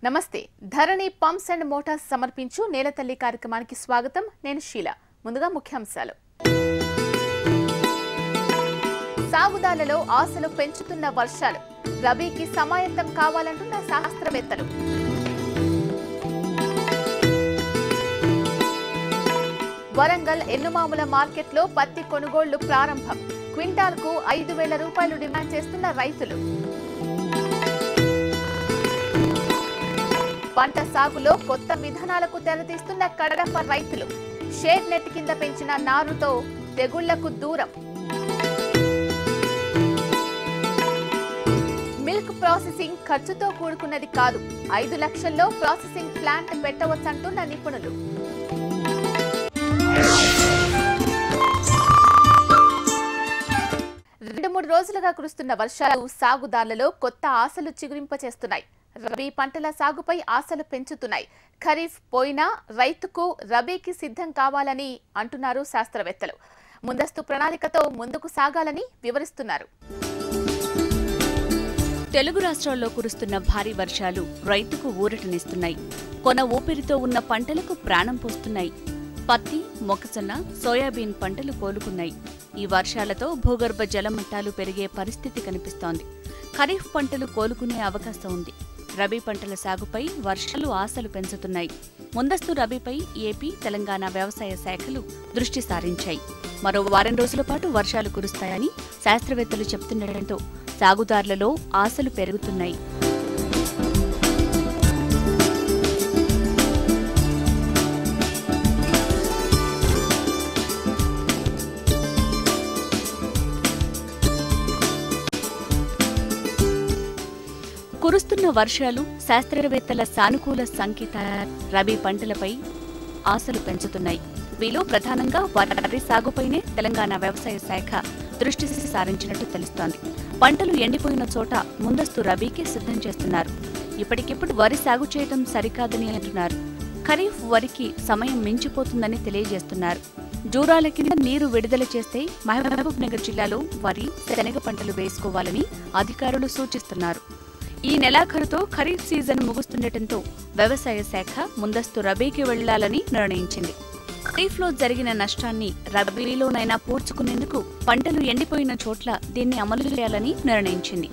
నమస్తే ధరణి pumps and Motors సమర్పించు నేలతల్లి కార్యక్రమానికి స్వాగతం నేను షీల ముందుగా ముఖ్యాంశాలు సాగుదాలలో ఆశలు పెంచుతున్న వర్షాలు రబీకి సమాయత్తం కావాలంటున్న శాస్త్రవేత్తలు వరంగల్ ఎన్నుమాముల మార్కెట్లో పత్తి కొనుగోళ్లు ప్రారంభం క్వింటాల్కు ఐదు వేల రూపాయలు డిమాండ్ చేస్తున్న రైతులు పంట సాగులో కొత్త విధానాలకు తెరతీస్తున్న కడప రైతులు షేడ్ నెట్ కింద పెంచిన నారుతో తెగుళ్లకు దూరం మిల్క్ ప్రాసెసింగ్ ఖర్చుతో కూడుకున్నది కాదు ఐదు లక్షల్లో ప్రాసెసింగ్ ప్లాంట్ పెట్టవచ్చంటున్న నిపుణులు రెండు మూడు రోజులుగా కురుస్తున్న వర్షాలు సాగుదారులలో కొత్త ఆశలు చిగురింపచేస్తున్నాయి రబీ పంటల సాగుపై ఆశలు పెంచుతున్నాయి ఖరీఫ్ పోయినా రైతుకు రబీకి సిద్ధం కావాలని అంటున్నారు శాస్త్రవేత్తలు ముందస్తు ప్రణాళికతో ముందుకు సాగాలని వివరిస్తున్నారు తెలుగు రాష్ట్రాల్లో కురుస్తున్న భారీ వర్షాలు రైతుకు ఊరటనిస్తున్నాయి కొన ఊపిరితో ఉన్న పంటలకు ప్రాణం పోస్తున్నాయి పత్తి మొక్కజొన్న సోయాబీన్ పంటలు కోలుకున్నాయి ఈ వర్షాలతో భూగర్భ జలమట్టాలు పెరిగే పరిస్థితి కనిపిస్తోంది ఖరీఫ్ పంటలు కోలుకునే అవకాశం ఉంది రబీ పంటల సాగుపై వర్షాలు ఆశలు పెంచుతున్నాయి ముందస్తు రబీపై ఏపీ తెలంగాణ వ్యవసాయ శాఖలు దృష్టి సారించాయి మరో వారం రోజుల పాటు వర్షాలు కురుస్తాయని శాస్త్రవేత్తలు చెబుతుండటంతో సాగుదారులలో ఆశలు పెరుగుతున్నాయి కురుస్తున్న వర్షాలు శాస్త్రవేత్తల సానుకూల సంకేతాల రబీ పంటలపై ఆశలు పెంచుతున్నాయి వీలో ప్రధానంగా వరి సాగుపైనే తెలంగాణ వ్యవసాయ శాఖ దృష్టి సారించినట్టు తెలుస్తోంది పంటలు ఎండిపోయిన చోట ముందస్తు రబీకి సిద్ధం చేస్తున్నారు ఇప్పటికిప్పుడు వరి సాగు చేయడం సరికాదని అంటున్నారు ఖరీఫ్ వరికి సమయం మించిపోతుందని తెలియజేస్తున్నారు జూరాల కింద నీరు విడుదల చేస్తే మహబూబ్ నగర్ జిల్లాలో వరి శనగ పంటలు వేసుకోవాలని అధికారులు సూచిస్తున్నారు ఈ నెలాఖరుతో ఖరీఫ్ సీజన్ ముగుస్తుండటంతో వ్యవసాయ శాఖ ముందస్తు రబీకి వెళ్లాలని నిర్ణయించింది ఖరీఫ్లో జరిగిన నష్టాన్ని రబీలోనైనా పూడ్చుకునేందుకు పంటలు ఎండిపోయిన చోట్ల దీన్ని అమలు చేయాలని నిర్ణయించింది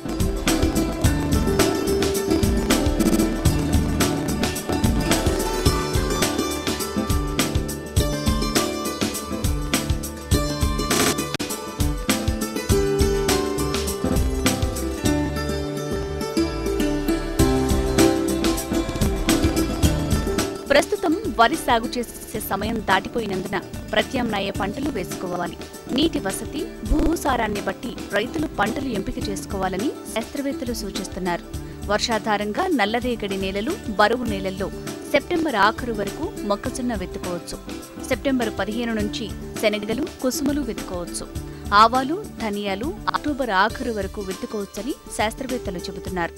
ప్రస్తుతం వరి సాగు చేసే సమయం దాటిపోయినందున ప్రత్యామ్నాయ పంటలు వేసుకోవాలి నీటి వసతి భూసారాన్ని బట్టి రైతులు పంటలు ఎంపిక చేసుకోవాలని శాస్త్రవేత్తలు సూచిస్తున్నారు వర్షాధారంగా నల్లరేగడి నేలలు బరువు నేలల్లో సెప్టెంబర్ ఆఖరు వరకు మొక్కజొన్న వెత్తుకోవచ్చు సెప్టెంబర్ పదిహేను నుంచి శనగలు కుసుమలు వెత్తుకోవచ్చు ఆవాలు ధనియాలు అక్టోబర్ ఆఖరు వరకు వెత్తుకోవచ్చని శాస్త్రవేత్తలు చెబుతున్నారు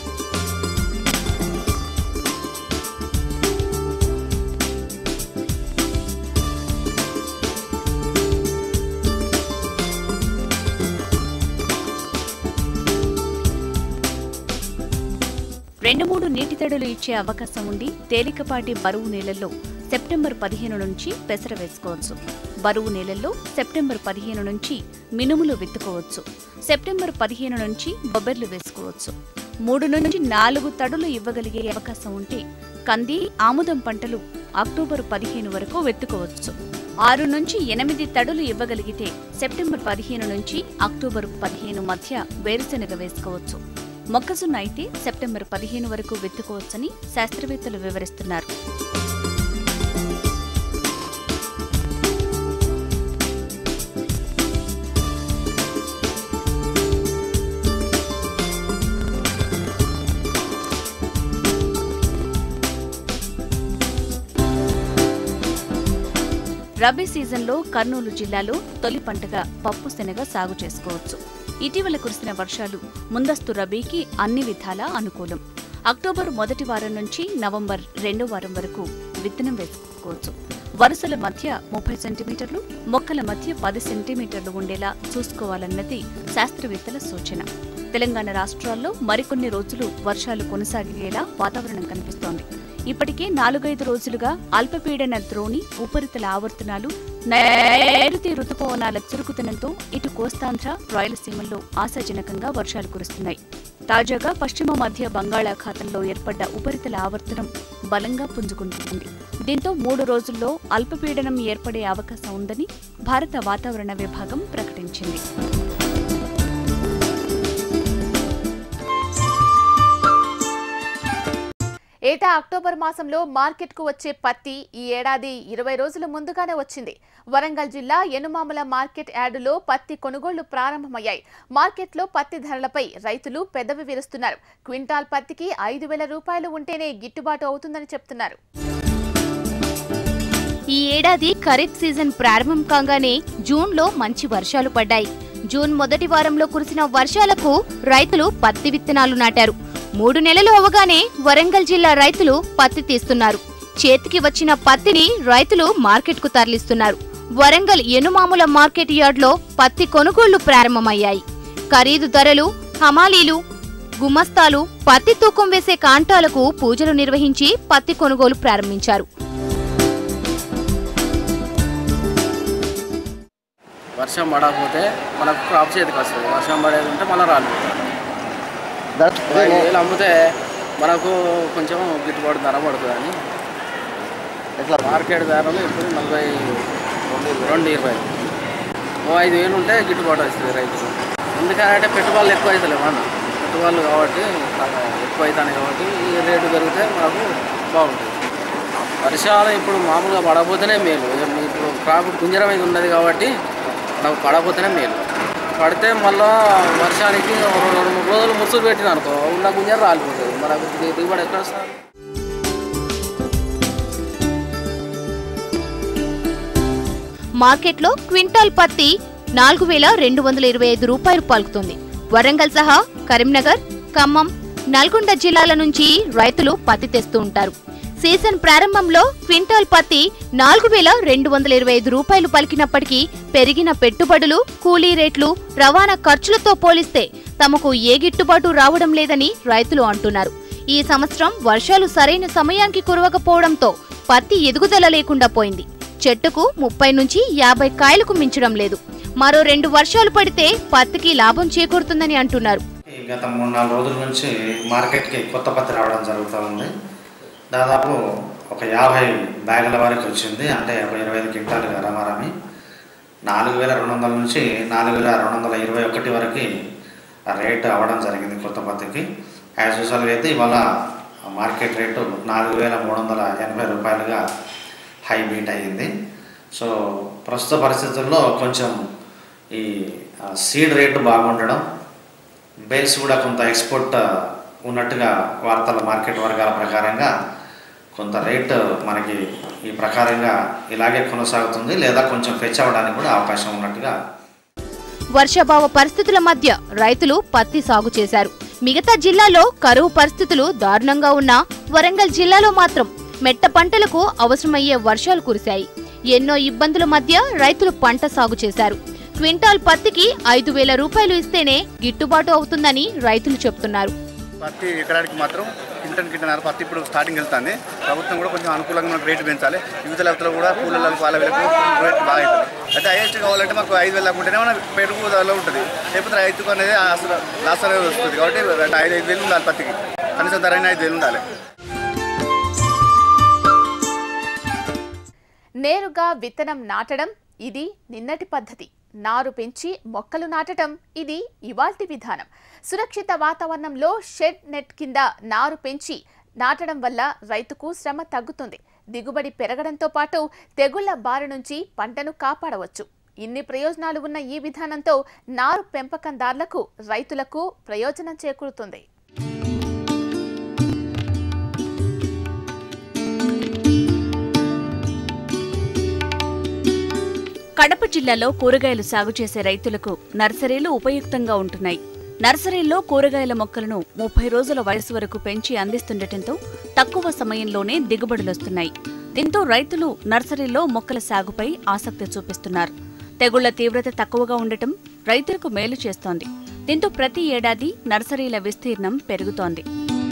రెండు మూడు నీటి తడులు ఇచ్చే అవకాశం ఉండి తేలికపాటి బరువు నేలల్లో సెప్టెంబర్ పదిహేను నుంచి పెసర వేసుకోవచ్చు బరువు నేలల్లో సెప్టెంబర్ పదిహేను నుంచి మినుములు విత్తుకోవచ్చు సెప్టెంబర్ పదిహేను నుంచి బొబ్బెర్లు వేసుకోవచ్చు మూడు నుంచి నాలుగు తడులు ఇవ్వగలిగే అవకాశం ఉంటే కంది ఆముదం పంటలు అక్టోబర్ పదిహేను వరకు వెత్తుకోవచ్చు ఆరు నుంచి ఎనిమిది తడులు ఇవ్వగలిగితే సెప్టెంబర్ పదిహేను నుంచి అక్టోబర్ పదిహేను మధ్య వేరుశెనగ వేసుకోవచ్చు మొక్కజొన్న అయితే సెప్టెంబర్ పదిహేను వరకు వెత్తుకోవచ్చని శాస్త్రవేత్తలు వివరిస్తున్నారు రబీ సీజన్లో కర్నూలు జిల్లాలో తొలి పంటగా పప్పు శనగ సాగు చేసుకోవచ్చు ఇటీవల కురిసిన వర్షాలు ముందస్తు రబీకి అన్ని విధాలా అనుకూలం అక్టోబర్ మొదటి వారం నుంచి నవంబర్ రెండో వారం వరకు విత్తనం వేసుకోవచ్చు వరుసల మధ్య ముప్పై సెంటీమీటర్లు మొక్కల మధ్య పది సెంటీమీటర్లు ఉండేలా చూసుకోవాలన్నది శాస్త్రవేత్తల సూచన తెలంగాణ రాష్ట్రాల్లో మరికొన్ని రోజులు వర్షాలు కొనసాగేలా వాతావరణం కనిపిస్తోంది ఇప్పటికే నాలుగైదు రోజులుగా అల్పపీడన ద్రోణి ఉపరితల ఆవర్తనాలు నైరుతి రుతుపవనాల చురుకుతనంతో ఇటు కోస్తాంధ్ర రాయలసీమల్లో ఆశాజనకంగా వర్షాలు కురుస్తున్నాయి తాజాగా పశ్చిమ మధ్య బంగాళాఖాతంలో ఏర్పడ్డ ఉపరితల ఆవర్తనం బలంగా పుంజుకుంటుంది దీంతో మూడు రోజుల్లో అల్పపీడనం ఏర్పడే అవకాశం ఉందని భారత వాతావరణ విభాగం ప్రకటించింది ఏటా అక్టోబర్ మాసంలో మార్కెట్కు వచ్చే పత్తి ఈ ఏడాది ఇరవై రోజుల ముందుగానే వచ్చింది వరంగల్ జిల్లా ఎనుమామల మార్కెట్ యార్డులో పత్తి కొనుగోళ్లు ప్రారంభమయ్యాయి మార్కెట్లో పత్తి ధరలపై రైతులు పెదవి విరుస్తున్నారు క్వింటాల్ పత్తికి ఐదు వేల రూపాయలు ఉంటేనే గిట్టుబాటు అవుతుందని చెప్తున్నారు ఈ ఏడాది ఖరీఫ్ సీజన్ ప్రారంభం కాగానే జూన్లో మంచి వర్షాలు పడ్డాయి జూన్ మొదటి వారంలో కురిసిన వర్షాలకు రైతులు పత్తి విత్తనాలు నాటారు మూడు నెలలు అవగానే వరంగల్ జిల్లా రైతులు పత్తి తీస్తున్నారు చేతికి వచ్చిన పత్తిని రైతులు మార్కెట్కు తరలిస్తున్నారు వరంగల్ ఎనుమాముల మార్కెట్ యార్డ్లో పత్తి కొనుగోళ్లు ప్రారంభమయ్యాయి ఖరీదు ధరలు హమాలీలు గుమస్తాలు పత్తి తూకం వేసే కాంటాలకు పూజలు నిర్వహించి పత్తి కొనుగోలు ప్రారంభించారు వర్షం పడకపోతే మనకు క్రాప్ చేతికి వస్తుంది వర్షం పడేది ఉంటే మళ్ళీ రాళ్ళు ఐదు వేలు అమ్మితే మనకు కొంచెం గిట్టుబాటు ధర పడుతుందని ఎట్లా మార్కెట్ ధరలు ఇప్పుడు నలభై రెండు ఇరవై ఓ ఐదు వేలు ఉంటే గిట్టుబాటు వస్తుంది రైతులు ఎందుకంటే పెట్టుబడులు ఎక్కువ అవుతలేవు అన్న పెట్టుబడులు కాబట్టి చాలా ఎక్కువ అవుతాయి కాబట్టి ఈ రేటు పెరిగితే మనకు బాగుంటుంది వర్షాలు ఇప్పుడు మామూలుగా పడకపోతేనే మేలు ఇప్పుడు క్రాప్ గుంజరం మీద ఉన్నది కాబట్టి మనకు పడకపోతేనే మేలు పడితే మళ్ళా వర్షానికి ఒక రెండు మూడు రోజులు ముసురు పెట్టిన అనుకో ఉన్న గుంజర రాలిపోతుంది మనకు ది- దిగుబడి ఎక్కడ వస్తుంది మార్కెట్లో క్వింటాల్ పత్తి నాలుగు వేల రెండు వందల ఇరవై ఐదు రూపాయలు పలుకుతుంది వరంగల్ సహా కరీంనగర్ ఖమ్మం నల్గొండ జిల్లాల నుంచి రైతులు పత్తి తెస్తూ ఉంటారు సీజన్ ప్రారంభంలో క్వింటాల్ పత్తి నాలుగు వేల రెండు వందల ఇరవై ఐదు రూపాయలు పలికినప్పటికీ పెరిగిన పెట్టుబడులు కూలీ రేట్లు రవాణా ఖర్చులతో పోలిస్తే తమకు ఏ గిట్టుబాటు రావడం లేదని రైతులు అంటున్నారు ఈ సంవత్సరం వర్షాలు సరైన సమయానికి కురవకపోవడంతో పత్తి ఎదుగుదల లేకుండా పోయింది చెట్టుకు ముప్పై నుంచి యాభై కాయలకు మించడం లేదు మరో రెండు వర్షాలు పడితే పత్తికి లాభం చేకూరుతుందని అంటున్నారు ఈ గత మూడు నాలుగు రోజుల నుంచి మార్కెట్కి కొత్త పత్తి రావడం జరుగుతూ ఉంది దాదాపు ఒక యాభై బ్యాగుల వరకు వచ్చింది అంటే ఒక ఇరవై ఐదు క్వింటాలుగా రమారమి నాలుగు వేల రెండు వందల నుంచి నాలుగు వేల రెండు వందల ఇరవై ఒకటి వరకు రేటు అవ్వడం జరిగింది కొత్త పత్తికి యాజ్ యూజువల్గా అయితే ఇవాళ మార్కెట్ రేటు నాలుగు వేల మూడు వందల ఎనభై రూపాయలుగా హై బీట్ అయ్యింది సో ప్రస్తుత పరిస్థితుల్లో కొంచెం ఈ సీడ్ రేటు బాగుండడం బేల్స్ కూడా కొంత ఎక్స్పోర్ట్ ఉన్నట్టుగా వార్తల మార్కెట్ వర్గాల ప్రకారంగా కొంత రేట్ మనకి ఈ ప్రకారంగా ఇలాగే కొనసాగుతుంది లేదా కొంచెం ఫెచ్ అవ్వడానికి కూడా అవకాశం ఉన్నట్టుగా వర్షాభావ పరిస్థితుల మధ్య రైతులు పత్తి సాగు చేశారు మిగతా జిల్లాలో కరువు పరిస్థితులు దారుణంగా ఉన్నా వరంగల్ జిల్లాలో మాత్రం మెట్ట పంటలకు అవసరమయ్యే వర్షాలు కురిశాయి ఎన్నో ఇబ్బందుల మధ్య రైతులు పంట సాగు చేశారు క్వింటాల్ పత్తికి ఐదు వేల రూపాయలు ఇస్తేనే గిట్టుబాటు అవుతుందని రైతులు చెప్తున్నారు పత్తి ఎకరానికి మాత్రం కింటన్ కింటన్నర పత్తి ఇప్పుడు స్టార్టింగ్ వెళ్తుంది ప్రభుత్వం కూడా కొంచెం అనుకూలంగా మనకు రేటు పెంచాలి వివిధ లెవెల్లో కూడా కూలీలకు వాళ్ళ వీళ్ళకు రేటు బాగా అవుతుంది అయితే హైయెస్ట్ కావాలంటే మాకు ఐదు వేలు ఉంటేనే మన పెరుగుదల ఉంటుంది లేకపోతే రైతుకు అనేది అసలు లాస్ అనేది వస్తుంది కాబట్టి ఐదు ఐదు వేలు ఉండాలి పత్తికి కనీసం ధర అయినా ఐదు వేలు ఉండాలి నేరుగా విత్తనం నాటడం ఇది నిన్నటి పద్ధతి నారు పెంచి మొక్కలు నాటడం ఇది ఇవాల్టి విధానం సురక్షిత వాతావరణంలో షెడ్ నెట్ కింద నారు పెంచి నాటడం వల్ల రైతుకు శ్రమ తగ్గుతుంది దిగుబడి పెరగడంతో పాటు తెగుళ్ల బారి నుంచి పంటను కాపాడవచ్చు ఇన్ని ప్రయోజనాలు ఉన్న ఈ విధానంతో నారు పెంపకందారులకు రైతులకు ప్రయోజనం చేకూరుతుంది కడప జిల్లాలో కూరగాయలు సాగు చేసే రైతులకు నర్సరీలు ఉపయుక్తంగా ఉంటున్నాయి నర్సరీల్లో కూరగాయల మొక్కలను ముప్పై రోజుల వయసు వరకు పెంచి అందిస్తుండటంతో తక్కువ సమయంలోనే దిగుబడులొస్తున్నాయి దీంతో రైతులు నర్సరీల్లో మొక్కల సాగుపై ఆసక్తి చూపిస్తున్నారు తెగుళ్ల తీవ్రత తక్కువగా ఉండటం రైతులకు మేలు చేస్తోంది దీంతో ప్రతి ఏడాది నర్సరీల విస్తీర్ణం పెరుగుతోంది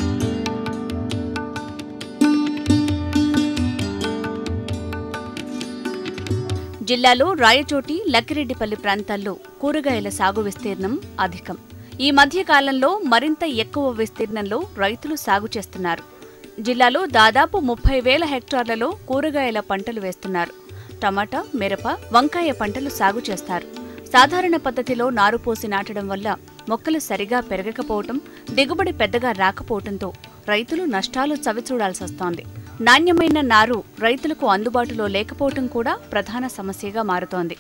జిల్లాలో రాయచోటి లక్కిరెడ్డిపల్లి ప్రాంతాల్లో కూరగాయల సాగు విస్తీర్ణం అధికం ఈ మధ్య కాలంలో మరింత ఎక్కువ విస్తీర్ణంలో రైతులు సాగు చేస్తున్నారు జిల్లాలో దాదాపు ముప్పై వేల హెక్టార్లలో కూరగాయల పంటలు వేస్తున్నారు టమాటా మిరప వంకాయ పంటలు సాగు చేస్తారు సాధారణ పద్ధతిలో నారు పోసి నాటడం వల్ల మొక్కలు సరిగా పెరగకపోవటం దిగుబడి పెద్దగా రాకపోవటంతో రైతులు నష్టాలు చవిచూడాల్సొస్తోంది నాణ్యమైన నారు రైతులకు అందుబాటులో లేకపోవటం కూడా ప్రధాన సమస్యగా మారుతోంది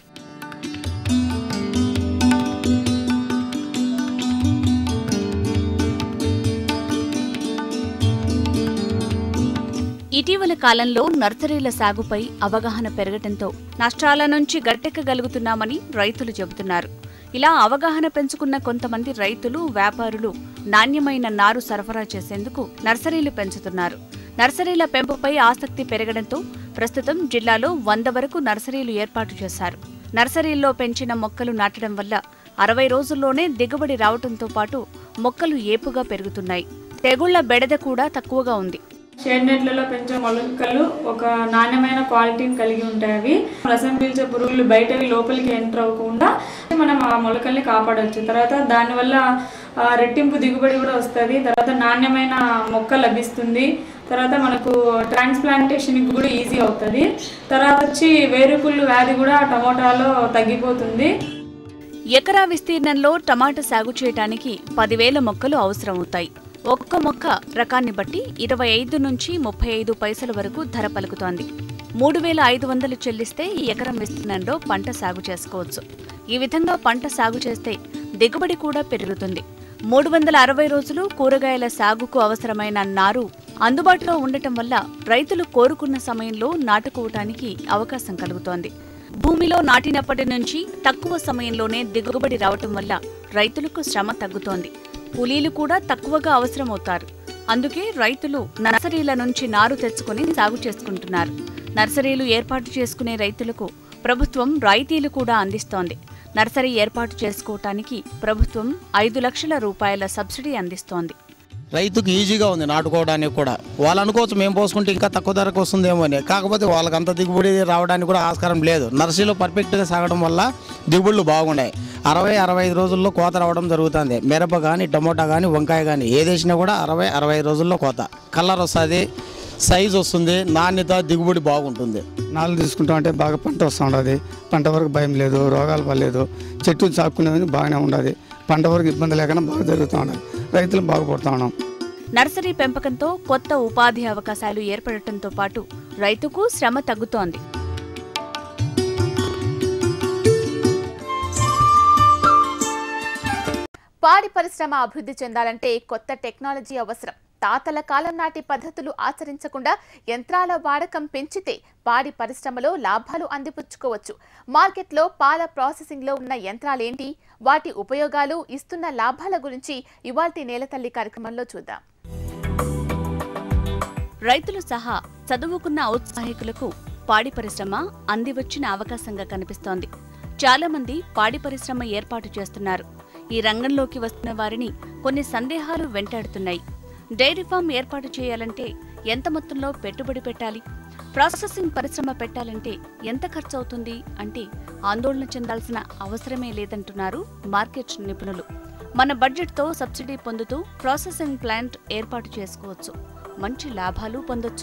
ఇటీవల కాలంలో నర్సరీల సాగుపై అవగాహన పెరగటంతో నష్టాల నుంచి గట్టెక్కగలుగుతున్నామని రైతులు చెబుతున్నారు ఇలా అవగాహన పెంచుకున్న కొంతమంది రైతులు వ్యాపారులు నాణ్యమైన నారు సరఫరా చేసేందుకు నర్సరీలు పెంచుతున్నారు నర్సరీల పెంపుపై ఆసక్తి పెరగడంతో ప్రస్తుతం జిల్లాలో వంద వరకు నర్సరీలు ఏర్పాటు చేశారు నర్సరీల్లో పెంచిన మొక్కలు నాటడం వల్ల అరవై రోజుల్లోనే దిగుబడి రావడంతో పాటు మొక్కలు ఏపుగా పెరుగుతున్నాయి తెగుళ్ల బెడద కూడా తక్కువగా ఉంది షేడ్ నెట్లలో పెంచే మొలకలు ఒక నాణ్యమైన క్వాలిటీని కలిగి ఉంటాయి అవి రసం పీల్చే పురుగులు బయటవి లోపలికి ఎంటర్ అవ్వకుండా మనం ఆ మొలకల్ని కాపాడవచ్చు తర్వాత దానివల్ల ఆ, రెట్టింపు దిగుబడి కూడా వస్తుంది తర్వాత నాణ్యమైన మొక్క లభిస్తుంది తర్వాత మనకు ట్రాన్స్ప్లాంటేషన్కి కూడా ఈజీ అవుతుంది తర్వాత వచ్చి వేరుకుళ్ళు వ్యాధి కూడా టమోటాలో తగ్గిపోతుంది ఎకరా విస్తీర్ణంలో టమాటా సాగు చేయటానికి పదివేల మొక్కలు అవసరమవుతాయి ఒక్క మొక్క రకాన్ని బట్టి ఇరవై ఐదు నుంచి ముప్పై ఐదు పైసల వరకు ధర పలుకుతోంది మూడు వేల ఐదు వందలు చెల్లిస్తే ఈ ఎకరం విస్తీర్ణంలో పంట సాగు చేసుకోవచ్చు ఈ విధంగా పంట సాగు చేస్తే దిగుబడి కూడా పెరుగుతుంది మూడు వందల అరవై రోజులు కూరగాయల సాగుకు అవసరమైన నారు అందుబాటులో ఉండటం వల్ల రైతులు కోరుకున్న సమయంలో నాటుకోవటానికి అవకాశం కలుగుతోంది భూమిలో నాటినప్పటి నుంచి తక్కువ సమయంలోనే దిగుబడి రావటం వల్ల రైతులకు శ్రమ తగ్గుతోంది కూలీలు కూడా తక్కువగా అవసరమవుతారు అందుకే రైతులు నర్సరీల నుంచి నారు తెచ్చుకుని సాగు చేసుకుంటున్నారు నర్సరీలు ఏర్పాటు చేసుకునే రైతులకు ప్రభుత్వం రాయితీలు కూడా అందిస్తోంది నర్సరీ ఏర్పాటు చేసుకోవటానికి ప్రభుత్వం ఐదు లక్షల రూపాయల సబ్సిడీ అందిస్తోంది రైతుకు ఈజీగా ఉంది నాటుకోవడానికి కూడా వాళ్ళు అనుకోవచ్చు మేము పోసుకుంటే ఇంకా తక్కువ ధరకు వస్తుందేమో అని కాకపోతే వాళ్ళకి అంత దిగుబడి రావడానికి కూడా ఆస్కారం లేదు నర్సరీలో పర్ఫెక్ట్గా సాగడం వల్ల దిగుబడులు బాగున్నాయి అరవై అరవై ఐదు రోజుల్లో కోత రావడం జరుగుతుంది మిరప కానీ టమోటా కానీ వంకాయ కానీ ఏదేసినా కూడా అరవై అరవై ఐదు రోజుల్లో కోత కలర్ వస్తుంది సైజ్ వస్తుంది నాణ్యత దిగుబడి బాగుంటుంది నాలుగు తీసుకుంటాం అంటే బాగా పంట వస్తూ ఉండదు పంట వరకు భయం లేదు రోగాలు పర్లేదు చెట్టు చాపుకునేది బాగానే ఉండదు పంట వరకు ఇబ్బంది లేకుండా బాగా జరుగుతూ ఉన్నది రైతులు బాగుపడుతూ ఉన్నాం నర్సరీ పెంపకంతో కొత్త ఉపాధి అవకాశాలు ఏర్పడటంతో పాటు రైతుకు శ్రమ తగ్గుతోంది పాడి పరిశ్రమ అభివృద్ధి చెందాలంటే కొత్త టెక్నాలజీ అవసరం తాతల కాలం నాటి పద్ధతులు ఆచరించకుండా యంత్రాల వాడకం పెంచితే పాడి పరిశ్రమలో లాభాలు అందిపుచ్చుకోవచ్చు మార్కెట్లో పాల ప్రాసెసింగ్లో ఉన్న యంత్రాలేంటి వాటి ఉపయోగాలు ఇస్తున్న లాభాల గురించి ఇవాల్టి నేలతల్లి కార్యక్రమంలో చూద్దాం రైతులు సహా చదువుకున్న ఔత్సాహికులకు పాడి పరిశ్రమ అందివచ్చిన అవకాశంగా కనిపిస్తోంది చాలా మంది పాడి పరిశ్రమ ఏర్పాటు చేస్తున్నారు ఈ రంగంలోకి వస్తున్న వారిని కొన్ని సందేహాలు వెంటాడుతున్నాయి డైరీ ఫామ్ ఏర్పాటు చేయాలంటే ఎంత మొత్తంలో పెట్టుబడి పెట్టాలి ప్రాసెసింగ్ పరిశ్రమ పెట్టాలంటే ఎంత ఖర్చు అవుతుంది అంటే ఆందోళన చెందాల్సిన అవసరమే లేదంటున్నారు మార్కెట్ నిపుణులు మన బడ్జెట్తో సబ్సిడీ పొందుతూ ప్రాసెసింగ్ ప్లాంట్ ఏర్పాటు చేసుకోవచ్చు మంచి లాభాలు పొందొచ్చు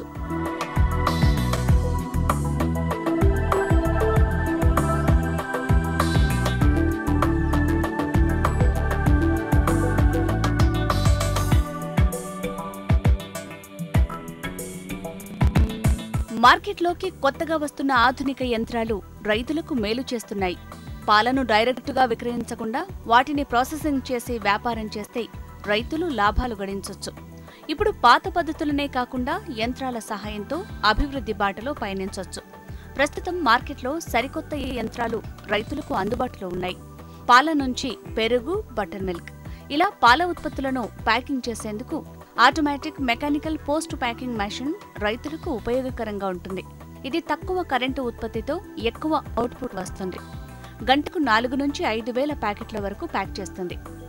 మార్కెట్లోకి కొత్తగా వస్తున్న ఆధునిక యంత్రాలు రైతులకు మేలు చేస్తున్నాయి పాలను డైరెక్టుగా విక్రయించకుండా వాటిని ప్రాసెసింగ్ చేసి వ్యాపారం చేస్తే రైతులు లాభాలు గడించొచ్చు ఇప్పుడు పాత పద్ధతులనే కాకుండా యంత్రాల సహాయంతో అభివృద్ధి బాటలో పయనించొచ్చు ప్రస్తుతం మార్కెట్లో సరికొత్త ఈ యంత్రాలు రైతులకు అందుబాటులో ఉన్నాయి పాల నుంచి పెరుగు బటర్ మిల్క్ ఇలా పాల ఉత్పత్తులను ప్యాకింగ్ చేసేందుకు automatic mechanical post packing machine రైతులకు ఉపయోగకరంగా ఉంటుంది ఇది తక్కువ కరెంటు ఉత్పత్తితో ఎక్కువ అవుట్పుట్ వస్తుంది గంటకు నాలుగు నుంచి ఐదు వేల ప్యాకెట్ల వరకు ప్యాక్ చేస్తుంది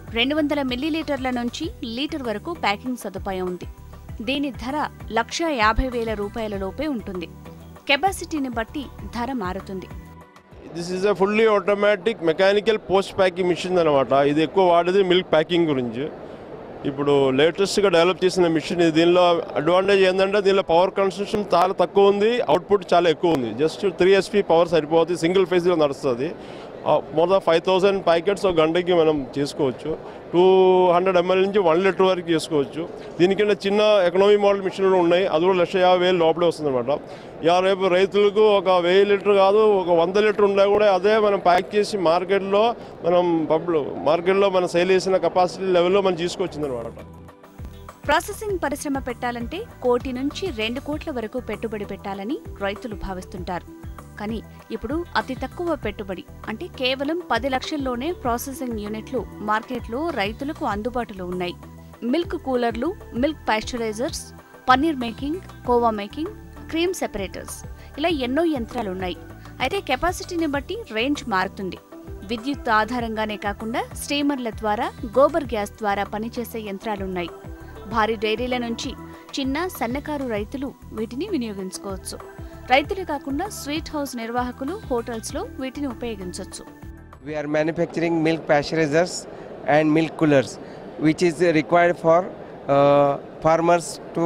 రెండు వందల మిల్లీలీటర్ల నుంచి లీటర్ వరకు ప్యాకింగ్ సదుపాయం ఉంది దీని ధర లక్ష యాభై వేల రూపాయల లోపే ఉంటుంది కెపాసిటీని బట్టి ధర మారుతుంది this is a fully automatic mechanical post packing machine అనమాట ఇది ఎక్కువ వాడేది మిల్క్ ప్యాకింగ్ గురించి ఇప్పుడు లేటెస్ట్గా డెవలప్ చేసిన మిషన్ ఇది దీనిలో అడ్వాంటేజ్ ఏంటంటే దీనిలో పవర్ కన్సంప్షన్ చాలా తక్కువ ఉంది అవుట్పుట్ చాలా ఎక్కువ ఉంది జస్ట్ త్రీ ఎస్పీ పవర్ సరిపోతుంది సింగిల్ ఫేజ్లో నడుస్తుంది more than five thousand packets ఒక గంటకి మనం చేసుకోవచ్చు టూ హండ్రెడ్ ఎంఎల్ నుంచి వన్ లీటర్ వరకు చేసుకోవచ్చు దీనికన్నా చిన్న ఎకనామీ మోడల్ మిషన్లు ఉన్నాయి అది కూడా లక్ష యాభై వేలు లోపలే వస్తుంది అనమాట ఇక రేపు రైతులకు ఒక వెయ్యి లీటర్ కాదు ఒక వంద లీటర్ ఉన్నా కూడా అదే మనం ప్యాక్ చేసి మార్కెట్లో మనం పబ్లిక్ మార్కెట్లో మనం సేల్ చేసిన కెపాసిటీ లెవెల్లో మనం తీసుకొచ్చింది అనమాట ప్రాసెసింగ్ పరిశ్రమ పెట్టాలంటే కోటి నుంచి రెండు కోట్ల వరకు పెట్టుబడి పెట్టాలని రైతులు భావిస్తుంటారు కానీ ఇప్పుడు అతి తక్కువ పెట్టుబడి అంటే కేవలం పది లక్షల్లోనే ప్రాసెసింగ్ యూనిట్లు మార్కెట్లో రైతులకు అందుబాటులో ఉన్నాయి మిల్క్ కూలర్లు milk pasteurisers paneer making khoa making cream separators ఇలా ఎన్నో యంత్రాలున్నాయి అయితే కెపాసిటీని బట్టి రేంజ్ మారుతుంది విద్యుత్ ఆధారంగానే కాకుండా స్టీమర్ల ద్వారా గోబర్ గ్యాస్ ద్వారా పనిచేసే యంత్రాలున్నాయి భారీ డైరీల నుంచి చిన్న సన్నకారు రైతులు వీటిని వినియోగించుకోవచ్చు రైతులే కాకుండా స్వీట్ హౌస్ నిర్వాహకులు హోటల్స్లో వీటిని ఉపయోగించవచ్చు We are manufacturing milk pasteurizers and milk coolers, which is required for uh, farmers to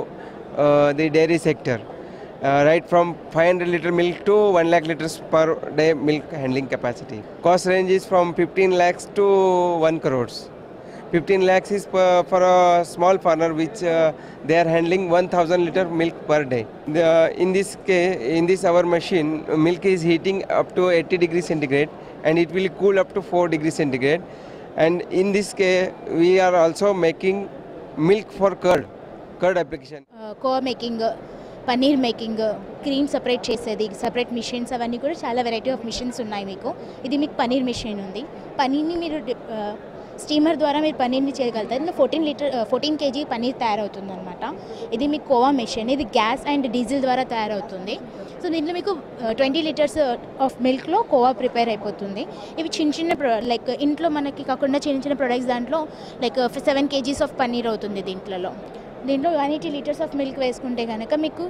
uh, the dairy sector. Uh, right from 500 liter milk to 1 lakh liters per day milk handling capacity. Cost range is from 15 lakhs to 1 crores. 15 lakhs is per, for a small farmer which uh, they are handling 1000 liter milk per day. The, in this case, in this our machine, milk is heating up to 80 degrees centigrade and it will cool up to 4 degrees centigrade. And in this case, we are also making milk for curd, curd application. Khoa making paneer making cream separate చేసేది separate machines అవన్నీ కూడా చాలా variety of machines ఉన్నాయి మీకు ఇది మీకు paneer machine ఉంది పన్నీర్ని మీరు స్టీమర్ ద్వారా మీరు పన్నీర్ని చేయగలుగుతారు ఇందులో fourteen litre fourteen kg paneer తయారవుతుంది అనమాట ఇది మీకు కోవా మిషన్ ఇది గ్యాస్ అండ్ డీజిల్ ద్వారా తయారవుతుంది సో దీంట్లో మీకు ట్వంటీ లీటర్స్ ఆఫ్ మిల్క్లో కోవా ప్రిపేర్ అయిపోతుంది ఇవి చిన్న చిన్న ప్రో లైక్ ఇంట్లో మనకి కాకుండా చిన్న చిన్న ప్రొడక్ట్స్ దాంట్లో like seven kgs of paneer అవుతుంది దీంట్లో దీంట్లో one eighty litres of milk వేసుకుంటే కనుక మీకు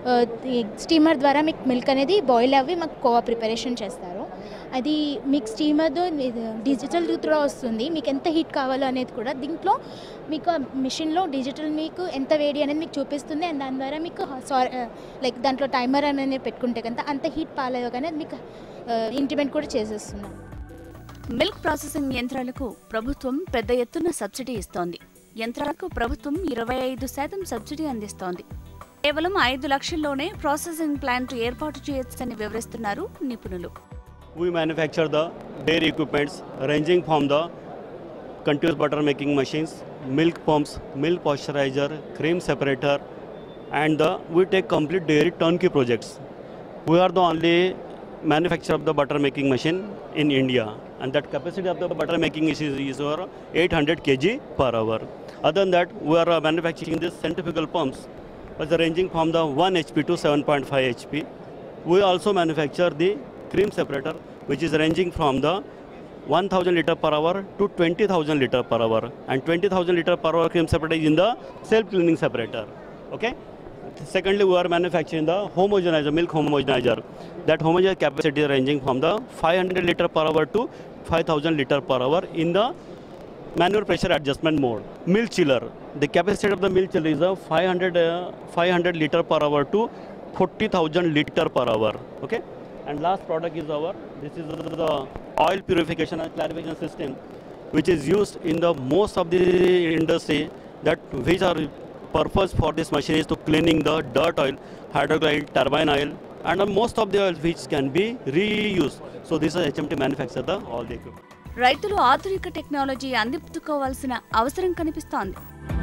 స్టీమర్ ద్వారా మీకు మిల్క్ అనేది బాయిల్ అవ్వి మాకు కోవా ప్రిపరేషన్ చేస్తారు అది మీకు స్టీమర్తో డిజిటల్ త్రూ వస్తుంది మీకు ఎంత హీట్ కావాలో అనేది కూడా దీంట్లో మీకు ఆ మిషన్లో డిజిటల్ మీకు ఎంత వేడి అనేది మీకు చూపిస్తుంది అండ్ దాని ద్వారా మీకు లైక్ దాంట్లో టైమర్ అనేది పెట్టుకుంటే కనుక అంత హీట్ పాలేదు కానీ అది మీకు ఇంటిమెంట్ కూడా చేసేస్తుంది మిల్క్ ప్రాసెసింగ్ యంత్రాలకు ప్రభుత్వం పెద్ద ఎత్తున సబ్సిడీ ఇస్తోంది యంత్రాలకు ప్రభుత్వం ఇరవై ఐదు శాతం సబ్సిడీ అందిస్తోంది కేవలం ఐదు లక్షల్లోనే ప్రాసెసింగ్ ప్లాంట్ ఏర్పాటు చేయొచ్చని వివరిస్తున్నారు నిపుణులు We manufacture the dairy equipments ranging from the continuous butter making machines, milk pumps, milk pasteurizer, cream separator, and the, we take complete dairy turnkey projects. We are the only manufacturer of the butter making machine in India, and that capacity of the butter making is, is, is over 800 kg per hour. Other than that, we are uh, manufacturing this centrifugal pumps, which are ranging from the 1 HP to 7.5 HP. We also manufacture the cream separator, which is ranging from the 1000 liter per hour to 20000 liter per hour, and 20000 liter per hour cream separator is in the self cleaning separator. Okay. Secondly, we are manufacturing the homogenizer, milk homogenizer. That homogenizer capacity is ranging from the 500 liter per hour to 5000 liter per hour in the manual pressure adjustment mode. Milk chiller, the capacity of the milk chiller is a 500, uh, 500 liter per hour to 40,000 liter per hour. Okay. And last product is our, this is the oil purification and clarification system, which is used in the most of the industry that which are purpose for this machine is to cleaning the dirt oil, hydraulic oil, turbine oil, and uh, most of the oils which can be reused. So this is HMT manufacture the all the equipment. రైతులు ఆధునిక technology అందిపుచ్చుకోవాల్సిన అవసరం కనిపిస్తోంది